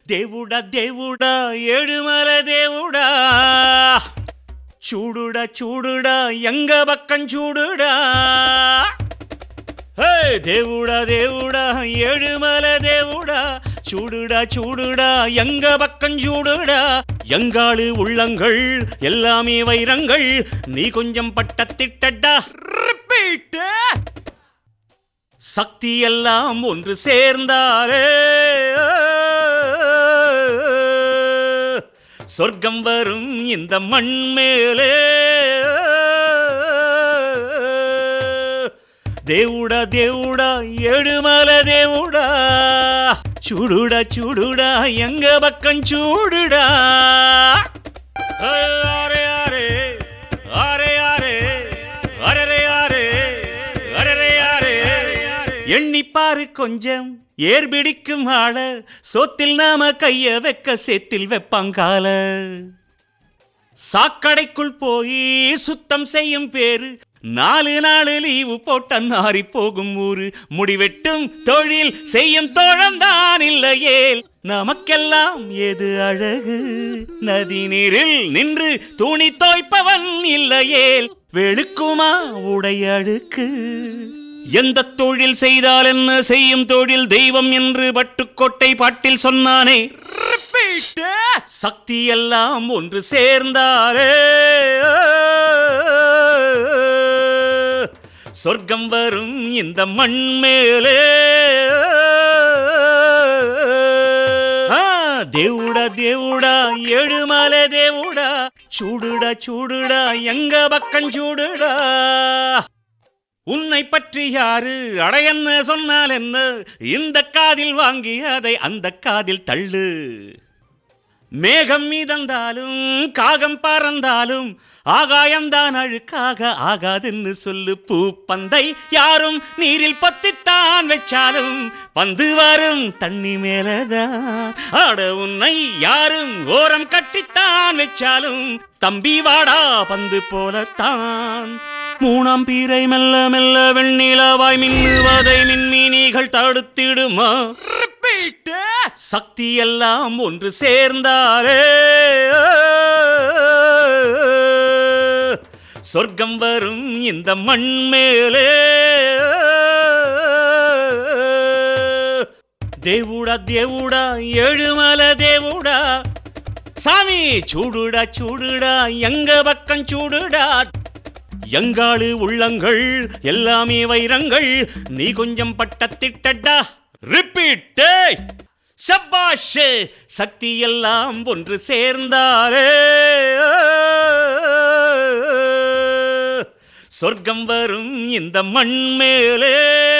దేవుడా దేవుడా ఏడుమల దేవుడా చూడుడా చూడుడా ఎంగ పక్కం చూడుడా హే దేవుడా దేవుడా ఏడుమల దేవుడా చూடுடா చూடுடா எங்க பக்கம் சூடுடா எங்காளு உள்ளங்கள் எல்லாமே வைரங்கள் நீ கொஞ்சம் பட்டத்திட்டடா ரிப்பீட் சக்தி எல்லாம் ஒன்று சேர்ந்தாலே சொர்க்கம் வரும் இந்த மண் மேலே దేవుడా దేవుడా ఏడుమల దేవుడా చూడుడా చూడుడా ఎంగ పక్కం చూడుడా ఆరే ఆరే ఆరే ఆరే அரே அரே அரே அரே எண்ணிப்பாரு கொஞ்சம் ஏர் பிடிக்கும் ஆள சோத்தில் நாம கைய வைக்க சேத்தில் வெப்பாங்கால சாக்கடைக்குள் போய் சுத்தம் செய்யும் பேரு நாலு நாலு லீவு போட்ட நாரி போகும் ஊரு முடிவெட்டும் தொழில் செய்யும் தோழம்தான் இல்லையேல் நமக்கெல்லாம் எது அழகு நதி நீரில் நின்று துணி தோய்ப்பவன் இல்லையேல் வெளுக்குமா உடை அழுக்கு எந்த தொழில் செய்தால் என்ன செய்யும் தொழில் தெய்வம் என்று பட்டுக்கோட்டை பாட்டில் சொன்னானே Repeat. சக்தி எல்லாம் ஒன்று சேர்ந்தாலே சொர்க்கம் வரும் இந்த மண் மேலே ஆ, దేవుడా దేవుడా ఏడుమల దేవుడా చూడుடா చూడుடா எங்க பக்கம் చూடுடா உன்னை பற்றி யாரு அடையன்னு சொன்னால் என்ன இந்த காதில் வாங்கி அதை அந்த காதில் தள்ளு மேகம் மீதந்தாலும் காகம் பறந்தாலும் ஆகாயம்தான் அழுக்காக ஆகாதுன்னு சொல்லு பூ பந்தை யாரும் நீரில் பொத்தித்தான் வச்சாலும் பந்து வரும் தண்ணி மேலதான் ஆட உன்னை யாரும் ஓரம் கட்டித்தான் வச்சாலும் தம்பி வாடா பந்து போலத்தான் மூணாம் பீரை மெல்ல மெல்ல வெண்ணிலவாய் மின்னுவதை மின்மீனிகள் தடுத்திடுமா சக்தி எல்லாம் ஒன்று சேர்ந்தாலே சொர்க்கம் வரும் இந்த மண் மேலே దేవుడా దేవుడా ఏడుమల దేవుడా சாமி சூடுடா சூடுடா எங்க பக்கம் சூடுடா எங்காளு உள்ளங்கள் எல்லாமே வைரங்கள் நீ கொஞ்சம் பட்டத்திட்டடா ரிப்பீட் சப்பாஷ் சக்தி எல்லாம் ஒன்று சேர்ந்தாலே சொர்க்கம் வரும் இந்த மண் மேலே